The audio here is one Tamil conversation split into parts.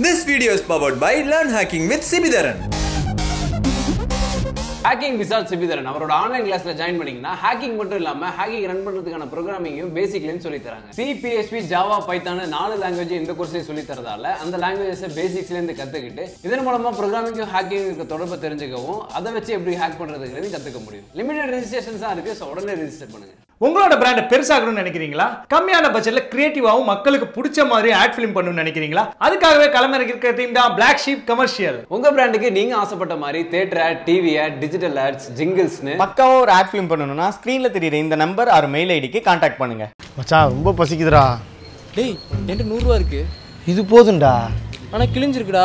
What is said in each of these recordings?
This video is powered by Learn Hacking with Sibidharan. Hacking விசால் சிபிதரன் அவரோட ஆன்லைன் கிளாஸ்ல ஜாயின் பண்ணீங்கன்னா ஹேக்கிங் மட்டும் இல்லாம ஹேக்கிங் ரன் பண்றதுக்கான ப்ரோக்ராமிங்கும் பேசிக்லயும் சொல்லி தராங்க சி பிஎஸ்பி ஜாவா பைத்தான நாலு லாங்குவேஜ் இந்த கோர்ஸ்லயும் சொல்லி தரதால அந்த லாங்குவேஜஸை பேசிக்ஸ்ல இருந்து கத்துக்கிட்டு இதன் மூலமா ப்ரோக்ராமிங்கும் ஹேக்கிங்க்கு தொடர்பை தெரிஞ்சுக்கவும் அதை வச்சு எப்படி ஹேக் பண்றதுங்கிறது கத்துக்க முடியும் லிமிடெட் ரெஜிஸ்ட்ரேஷன்ஸ் தான் இருக்கு ஸோ உடனே ரெஜிஸ்டர் பண்ணுங்க உங்களோட பிராண்டை பெருசாகணும்னு நினைக்கிறீங்களா கம்மியான பட்ஜெட்ல கிரியேட்டிவாவும் மக்களுக்கு பிடிச்ச மாதிரி ஆட் ஃபிலிம் பண்ணணும்னு நினைக்கிறீங்களா அதுக்காகவே களமிறக்கி இருக்கிற டீம் தான் பிளாக் ஷீப் கமர்ஷியல் உங்க பிராண்டுக்கு நீங்க ஆசைப்பட்ட மாதிரி theatre ad TV ad digital ads ஜிங்கிள்ஸ்னு பக்காவா ஒரு ஆட் ஃபிலிம் பண்ணணும்னா ஸ்க்ரீன்ல தெரியுற இந்த நம்பர் ஆர் மெயில் ஐடிக்கு காண்டாக்ட் பண்ணுங்க மச்சான் ரொம்ப பசிக்குதுடா டேய் என்கிட்ட நூறுரூவா இருக்கு இது போதும்டா ஆனா கிழிஞ்சிருக்குடா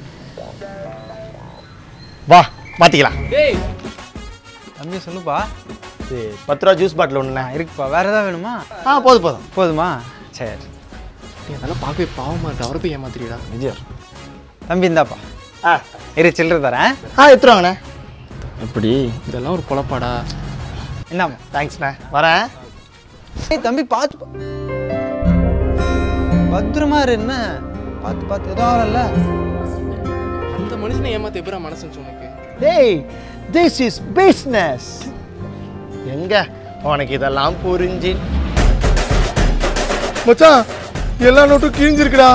வா மாத்திக்கலாம் டேய் தம்பி சொல்லுப்பா இது பத்து ரூபா ஜூஸ் பாட்டில் ஒன்றுண்ணே இருக்குப்பா வேற ஏதாவது வேணுமா ஆ போதும் போதும் போதுமா சரி அதெல்லாம் பார்க்கவே பாவமா இருக்கு அவரை போய் ஏமாத்திரிடா விஜய் தம்பி இந்தாப்பா ஆ இரு சில்லறை தரேன் ஆ எடுத்துருவாங்கண்ணே எப்படி இதெல்லாம் ஒரு பொழப்பாடா என்னம்மா தேங்க்ஸ்ண்ணே வரேன் ஏய் தம்பி பார்த்து பா- பத்திரமா இரு என்ன பார்த்து பார்த்து எதுவும் ஆகல அந்த மனுஷனை ஏமாத்த எப்படா மனசுன்னு உனக்கு டேய் திஸ் இஸ் பிஸ்னஸ் எங்க உனக்கு இதெல்லாம் புரிஞ்சு மச்சான் எல்லா நோட்டும் கிழிஞ்சிருக்குடா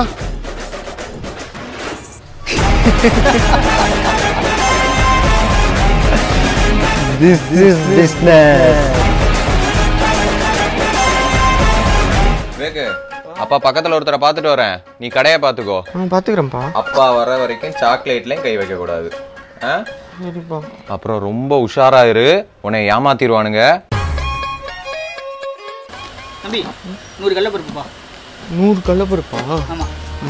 திஸ் இஸ் பிஸ்னஸ் வேகு அப்பா பக்கத்துல ஒருத்தரை பார்த்துட்டு வரேன் நீ கடையை பார்த்துக்கோ பார்த்துக்கிறேன்ப்பா அப்பா வர வரைக்கும் சாக்லேட்லயும் கை வைக்க கூடாது ஆ? அப்புறம் ரொம்ப உஷாரா இரு உன்னை ஏமாத்திடுவானுங்க தம்பி நூறு கடல பருப்புப்பா நூறு கள்ளப்பருப்பா ஆமா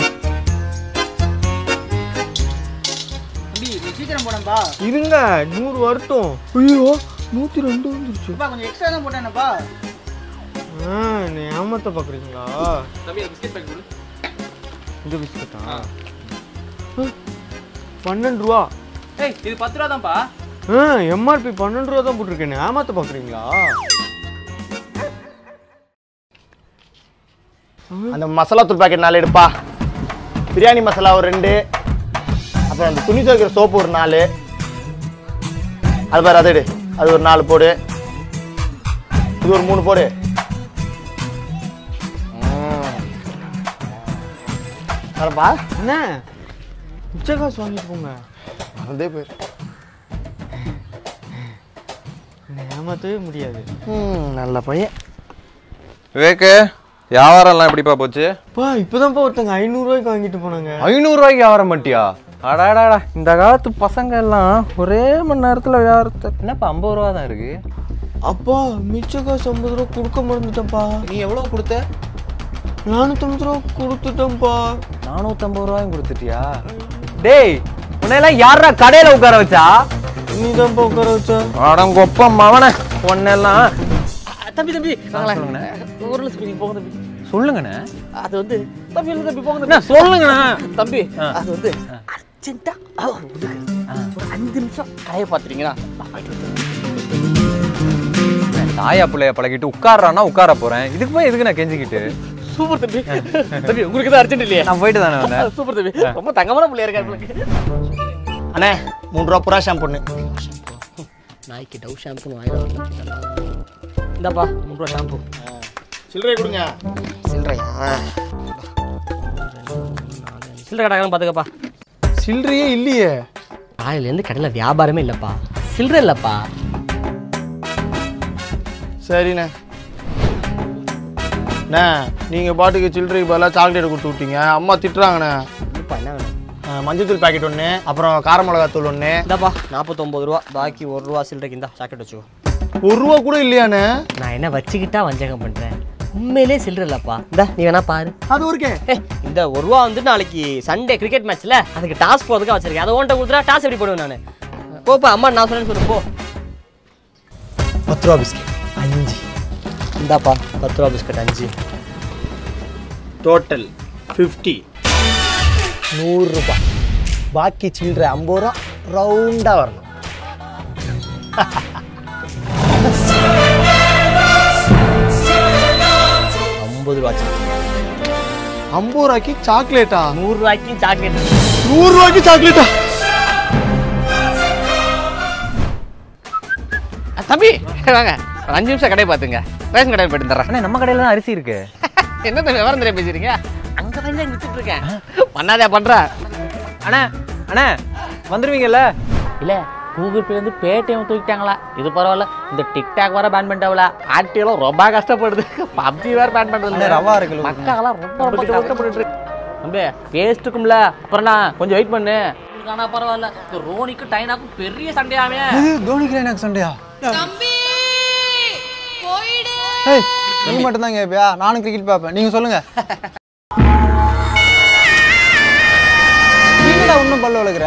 தம்பி நீ சீக்கிரம் போடப்பா இருங்க நூறு வரட்டும் ஐயோ நூற்றி ரெண்டு வந்துருச்சு அப்பா கொஞ்சம் எக்ஸ்ட்ரா தான் போட்டேனப்பா ஆ நீ ஏமாத்த பார்க்குறீங்களா தம்பி எனக்கு பிஸ்கெட் பேக் கொடு இந்த பிஸ்கட்டா பன்னெண்டு ரூபா ஏய் இது பத்து ரூபா தான்ப்பா ஆ எம்ஆர்பி பன்னெண்டு ரூபா தான் போட்டிருக்கேன் ஏமாத்த பார்க்குறீங்களா அந்த மசாலா தூள் பாக்கெட் நாலு எடுப்பா பிரியாணி மசாலா ஒரு ரெண்டு அப்புறம் அந்த துணி துவைக்கிற சோப்பு ஒரு நாலு அது பாரு அதை எடு அது ஒரு நாலு போடு இது ஒரு மூணு போடு வரப்பா என்ன மிச்ச காசு வாங்கிட்டு போங்க அதே போயிரு என்னை ஏமாத்தவே முடியாது ம் நல்ல பையன் விவேக்கு வியாபாரம்லாம் எப்படிப்பா போச்சு பா இப்போதான்ப்பா ஒருத்தங்க ஐநூறுரூவாய்க்கு வாங்கிட்டு போனாங்க ஐநூறு ரூபாய்க்கு வியாபாரம் பண்ணிட்டியா அடாடாடா இந்த காலத்து பசங்க எல்லாம் ஒரே மணி நேரத்துல வியாபாரத்தை என்னப்பா ஐம்பது ரூபா தான் இருக்கு அப்பா மிச்ச காசு ஐம்பது ரூபா கொடுக்க மறந்துட்டேன்ப்பா நீ எவ்வளோ கொடுத்த நானூற்றம்பது ரூபா கொடுத்துட்டேன்ப்பா நானூத்தம்பது ரூபாயும் கொடுத்துட்டியா டேய் உன்னையெல்லாம் யாரா கடையில உட்கார வச்சா நீ தான்ப்பா உட்கார வச்ச அடங்கொப்பம் மவன உன்னெல்லாம் தம்பி தம்பி ஒரு லட்சம் நீங்க போங்க தம்பி சொல்லுங்கண்ணே அது வந்து தம்பி இல்ல தம்பி போங்க என்ன தம்பி சொல்லுங்கண்ணே தம்பி அது வந்து அர்ஜென்ட்டா ஒரு அஞ்சு நிமிஷம் கடையை பார்த்துட்டீங்கன்னா தாயா பிள்ளைய பழகிட்டு உட்கார்றானா உட்கார போறேன் இதுக்கு போய் எதுக்கு நான் கெஞ்சிக்கிட்டு சூப்பர் தம்பி தம்பி உங்களுக்கு தான் அர்ஜென்ட் இல்லையா நான் போயிட்டு தானே வந்தேன் சூப்பர் தம்பி ரொம்ப தங்கமான பிள்ளையா இருக்கா உங்களுக்கு அண்ணே மூணு ரூபா புறா ஷாம்பு நாய்க்கு டவ் ஷாம்புன்னு வாங்கிட்டு இந்தாப்பா மூணு ரூபா ஷாம்பு சில்லறை கொடுங்க சில்லறையா சில்லறை கடைக்காரன் பார்த்துக்கப்பா சில்லறையே இல்லையே காலையிலேருந்து கடையில் வியாபாரமே இல்லைப்பா சில்லறை இல்லைப்பா சரிண்ணே அண்ணே நீங்கள் பாட்டுக்கு சில்லறைக்கு பதிலாக சாக்லேட் கொடுத்து விட்டீங்க அம்மா திட்டுறாங்கண்ணே இப்பா என்ன வேணும் ஆ, மஞ்சத்தூள் பாக்கெட் ஒன்று அப்புறம் கார மிளகாத்தூள் ஒன்று இந்தாப்பா நாற்பத்தொம்பது ரூபா பாக்கி ஒரு ரூபா சில்லறைக்கு இந்தா சாக்கெட் வச்சுக்கோ ஒரு ரூபா கூட இல்லையாண்ணே நான் என்ன வச்சுக்கிட்டா வஞ்சகம் பண்ணுறேன் உண்மையிலே சில்லறை இல்லைப்பா இந்தா நீ வேணா பாரு அது ஒருக்கே ஏய், இந்த ஒரு ரூபா வந்து நாளைக்கு சண்டே கிரிக்கெட் மேட்ச்ல அதுக்கு டாஸ் போகிறதுக்காக வச்சிருக்கேன் அதை ஓன்ட்ட கொடுத்துட்டா டாஸ் எப்படி போடுவேன் நான் போப்பா அம்மா நான் சொன்னேன்னு சொல்லு போ பத்து ரூபா பிஸ்கெட் அஞ்சு இந்தாப்பா பத்து ரூபா பிஸ்கட் அஞ்சு டோட்டல் ஃபிஃப்டி நூறுரூபா பாக்கி சில்லறை ஐம்பது ரூபா ரவுண்டாக வரணும் ஐம்பது ரூபா ஐம்பது ரூபாய்க்கு சாக்லேட்டா நூறு ரூபாய்க்கு சாக்லேட் நூறு ரூபாய்க்கு சாக்லேட்டா தம்பி வாங்க ஒரு அஞ்சு நிமிஷம் கடையை பார்த்துங்க ரேஷன் கடையில் போயிட்டு தர்றேன் அண்ணா நம்ம கடையில தான் அரிசி இருக்கு என்ன தம்பி விவரம் தெரிய பேசுறீங்க அங்கே தான் நிறுத்திட்டு இருக்கேன் பண்ணாதே பண்ற அண்ணா அண்ணா வந்துருவீங்கல்ல இல்ல கூகுள் பே வந்து பேடிஎம் தூக்கிட்டாங்களா இது பரவாயில்ல இந்த டிக்டாக் வேற பேன் பண்ணிட்டாங்களா ஆக்டிவெல்லாம் ரொம்ப கஷ்டப்படுது பப்ஜி வேற பேன் பண்றது ரவா இருக்குல்ல. மக்களெல்லாம் ரொம்ப ரொம்ப கஷ்டப்பட்டு இருக்கு தம்பி பேஸ்ட்டுக்கும்ல அப்புறம்ண்ணா கொஞ்சம் வெயிட் பண்ணு ஆனா பரவாயில்ல இந்த ரோனிக்கு டைனாக்கும் பெரிய சண்டையாமே தோனிக்கு எனக்கு சண்டையா தம்பி போயிடு ஏய் நீ மட்டும் தான் கேப்பியா நானும் கிரிக்கெட் பார்ப்பேன் நீங்க சொல்லுங்க நீங்களா இன்னும் பல்ல வளர்க்குற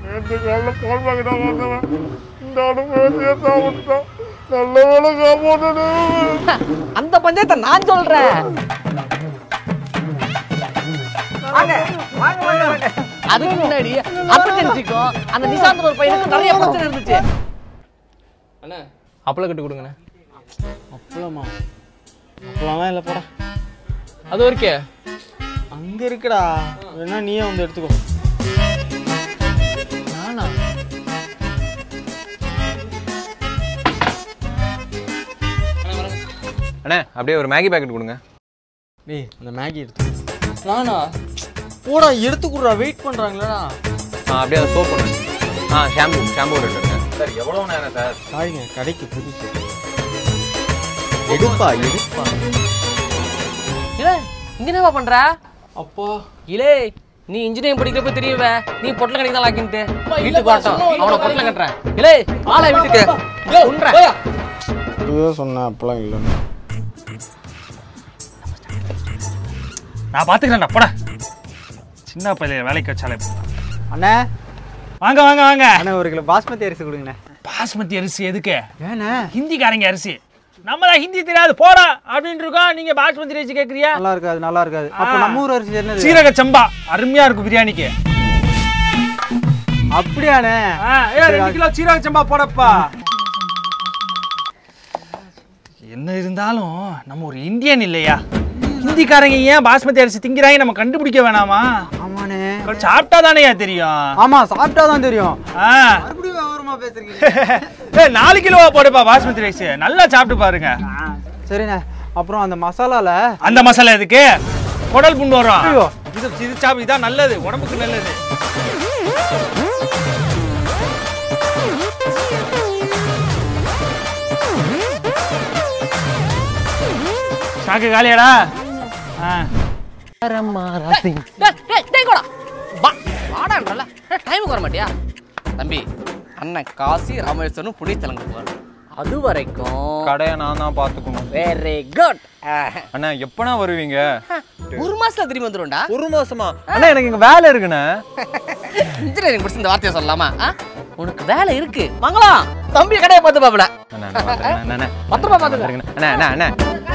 அந்த பஞ்சாயத்தை நான் சொல்றேன் அதுக்கு முன்னாடி அர்ஜென்சிக்கும் அந்த நிசாந்தர் ஒரு பையனுக்கு நிறைய பிரச்சனை இருந்துச்சு அண்ணா அப்பளம் கட்டு கொடுங்கண்ணே அப்பளமா அப்பளம்லாம் இல்லை போடா அது வரைக்கே அங்க இருக்குடா வேணா நீயே வந்து எடுத்துக்கோ நானா அண்ணா அப்படியே ஒரு மேகி பாக்கெட் கொடுங்க டேய் அந்த மேகி எடுத்து நானா போடா எடுத்து கொடுறா வெயிட் பண்றாங்களா ஆ அப்படியே அதை சோப் பண்ணுங்க ஆ ஷாம்பு ஷாம்பு ரெண்டு எடுங்க சார் எவ்வளோ நேரம் சார் சாரிங்க கடைக்கு புதுசு எடுப்பா எடுப்பா இல்ல இங்க என்னவா பண்ற அப்பா இலே நீ இன்ஜினியரிங் படிக்கிறப்ப தெரியுவ நீ பொட்டல கடைக்கு தான் லாக்கின்ட்டு வீட்டுக்கு வரட்டும் அவனை பொட்டல கட்டுறேன் இலே ஆளா வீட்டுக்கு உண்ற இதுவே சொன்னேன் அப்பளம் இல்லைன்னு நான் பாத்துக்கிறேன்டா போட சின்ன பையன் வேலைக்கு வச்சாலே அண்ணே வாங்க வாங்க வாங்க அண்ணே ஒரு கிலோ பாஸ்மதி அரிசி கொடுங்கண்ணே பாஸ்மதி அரிசி எதுக்கு ஏண்ணே ஹிந்திக்காரங்க அரிசி நம்ம தான் ஹிந்தி தெரியாது போடா அப்படின்னு இருக்கோம் நீங்க பாஸ்மதி அரிசி கேக்குறியா நல்லா இருக்காது நல்லா இருக்காது அப்போ நம்ம ஊர் அரிசி என்னது சீரக சம்பா அருமையா இருக்கும் பிரியாணிக்கு அப்படியாண்ணே ஆ, ஏய், ரெண்டு கிலோ சீரக சம்பா போடப்பா என்ன இருந்தாலும் நம்ம ஒரு இந்தியன் இல்லையா ஹிந்திக்காரங்க ஏன் பாஸ்மதி அரிசி திங்கிறாங்க நம்ம கண்டுபிடிக்க வேணாமா ஆமாண்ணே கொஞ்சம் சாப்பிட்டா தானேயா தெரியும் ஆமா சாப்பிட்டா தான் தெரியும் ஆ. மறுபடியும் விவரமா பேசுறீங்க ஏய், நாலு கிலோவா போடுப்பா பாஸ்மதி ரைஸ் நல்லா சாப்பிட்டு பாருங்க சரிண்ணே அப்புறம் அந்த மசாலால அந்த மசாலா எதுக்கு குடல் புண்ணு வரும் ஐயோ. இது இது சாப்பிடு இதான் நல்லது உடம்புக்கு நல்லது சாக்கு காலியாடா ஆ டேய், டேய், டேய் கோடா. வா, வாடான்றல. டேய், டைமுக்கு வர மாட்டியா தம்பி அண்ணன் காசி ராமேஸ்வரன் புனித்தலங்க போவார் அது வரைக்கும் கடையை நான் தான் பார்த்துக்கணும் வெரி குட் அண்ணா எப்பனா வருவீங்க ஒரு மாசத்துல திரும்பி வந்துரும்டா ஒரு மாசமா அண்ணா எனக்கு இங்க வேலை இருக்குண்ணே இன்ஜினியரிங் படிச்சு இந்த வார்த்தையை சொல்லலாமா ஆ? உனக்கு வேலை இருக்கு வாங்கலாம் தம்பி கடையை பார்த்து பாப்பல அண்ணா, அண்ணா, வந்துடுறேன், அண்ணா, அண்ணா. பத்திரமா பாத்துக்க அண்ணா அண்ணா அண்ணா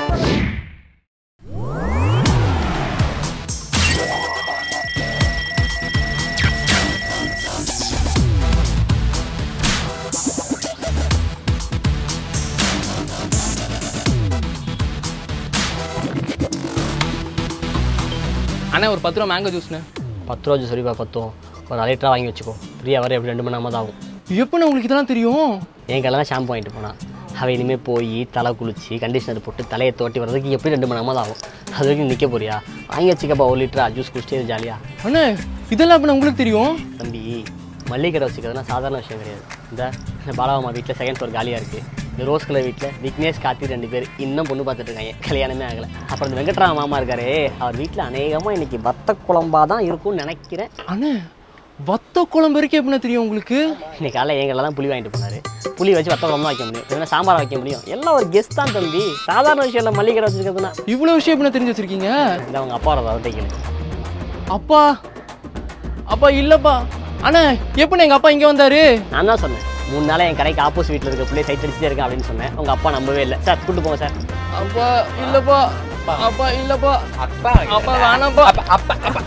அண்ணா ஒரு பத்து ரூபா மேங்கோ ஜூஸ்ண்ணே பத்து ரூபா ஜூஸ் சரிப்பா பத்தும் ஒரு அரை லிட்டரா வாங்கி வச்சுக்கோ ஃப்ரீயாக வர எப்படி ரெண்டு மணி நேரமாக தான் ஆகும் எப்போ உங்களுக்கு இதெல்லாம் தெரியும் என் கையில் தான் ஷாம்பு வாங்கிட்டு போனான் அவன் இனிமேல் போய் தலை குளிச்சு கண்டிஷனர் போட்டு தலையை தோட்டி வர்றதுக்கு எப்படி ரெண்டு மணி நேரமாக தான் ஆகும் அது வரைக்கும் நிற்க போறியா வாங்கி வச்சுக்கப்பா ஒரு லிட்டரா ஜூஸ் குடிச்சிட்டே ஜாலியாக அண்ணா இதெல்லாம் இப்போ உங்களுக்கு தெரியும் தம்பி மல்லிகை கடை வச்சுக்கிறதுனா சாதாரண விஷயம் கிடையாது இந்த இந்த பாலாவம்மா வீட்டில் செகண்ட் ஃப்ளோர் காலியாக இருக்குது இந்த ரோஸ் கலர் வீட்டில் விக்னேஷ் கார்த்தி ரெண்டு பேர் இன்னும் பொண்ணு பார்த்துட்டு இருக்காங்க கல்யாணமே ஆகலை அப்புறம் இந்த வெங்கட்ராம மாமா இருக்காரே அவர் வீட்டில் அநேகமாக இன்னைக்கு வத்த குழம்பா தான் இருக்கும்னு நினைக்கிறேன் அண்ணா வத்த குழம்பு வரைக்கும் எப்படின்னா தெரியும் உங்களுக்கு இன்னைக்கு காலையில் எங்களை தான் புளி வாங்கிட்டு போனாரு புளி வச்சு வத்த குழம்பு தான் வைக்க முடியும் இல்லைன்னா சாம்பார் வைக்க முடியும் எல்லாம் ஒரு கெஸ்ட் தான் தம்பி சாதாரண விஷயம் இல்லை மல்லிகை கடை வச்சுருக்கிறதுனா இவ்வளோ விஷயம் எப்படின்னா தெரிஞ்சு வச்சிருக்கீங்க இந்த அவங்க அப்பா வர வதைக்கணும் அப்பா அப்பா இல்லப்பா அண்ணா எப்படிண்ணா எங்கள் அப்பா இங்கே வந்தாரு நான் தான் சொன்னேன் மூணு நாளாக என் கடைக்கு ஆப்போசிட் வீட்டில் இருக்க பிள்ளை சைட் அடிச்சுட்டே இருக்கேன் அப்படின்னு சொன்னேன் உங்கள் அப்பா நம்பவே இல்லை சார் கூட்டு போங்க சார் அப்பா இல்லப்பா அப்பா இல்லப்பா அப்பா அப்பா வேணாம்ப்பா அப்பா அப்பா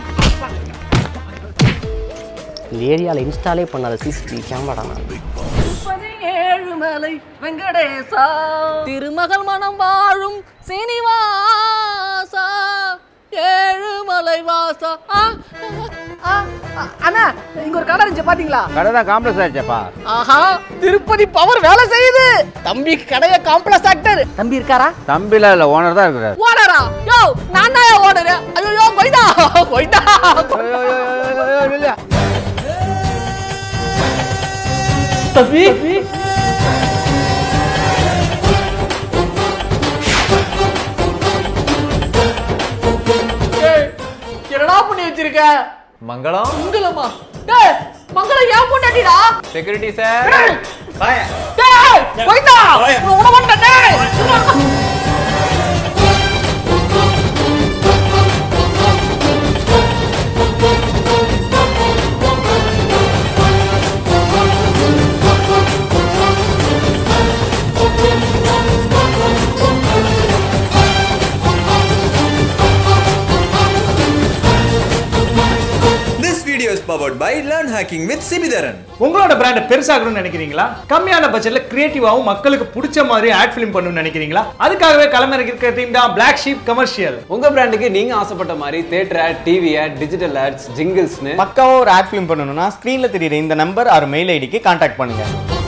இந்த ஏரியாவில் இன்ஸ்டாலே பண்ணாத சிசிடிவி கேமரா நான் ஏழுமலை வெங்கடேசா திருமகள் மனம் வாழும் சீனிவாசா ஏழுமலை வாசா ஆ, ஆ, ஆ, அண்ணா இங்க ஒரு கடை இருந்துச்சு பாத்தீங்களா கடை தான் காம்ப்ளெக்ஸ் ஆயிடுச்சப்பா ஆஹா திருப்பதி பவர் வேலை செய்யுது தம்பி கடைய காம்ப்ளெக்ஸ் ஆக்டர் தம்பி இருக்காரா தம்பிலாம் இல்லை ஓனர் தான் இருக்கிறார் ஓனரா யோ நான் தான் ஓனரு ஐயோ கொய்தா கொய்தா தம்பி ஏய், என்னடா பண்ணி வச்சிருக்க மங்களம் மங்களமா டேய் மங்களம் ஏன் பொண்டாட்டிடா செக்யூரிட்டி சார் டேய் கொய்தா உன மாட்டேன் டேய் This video is powered by Learn Hacking with சிபிதரன் உங்களோட பிராண்டை பெருசாகணும்னு நினைக்கிறீங்களா கம்மியான பட்ஜெட்ல கிரியேட்டிவாவும் மக்களுக்கு பிடிச்ச மாதிரி ஆட் ஃபிலிம் பண்ணணும்னு நினைக்கிறீங்களா அதுக்காகவே களமிறக்கி இருக்கிற டீம் தான் பிளாக் ஷீப் கமர்ஷியல் உங்க பிராண்டுக்கு நீங்க ஆசைப்பட்ட மாதிரி theatre ad TV ad digital ads ஜிங்கிள்ஸ்னு பக்காவா ஒரு ஆட் ஃபிலிம் பண்ணணும்னா ஸ்க்ரீன்ல தெரியுற இந்த நம்பர் ஆர் மெயில் ஐடிக்கு கான்டாக்ட் பண்ணுங்க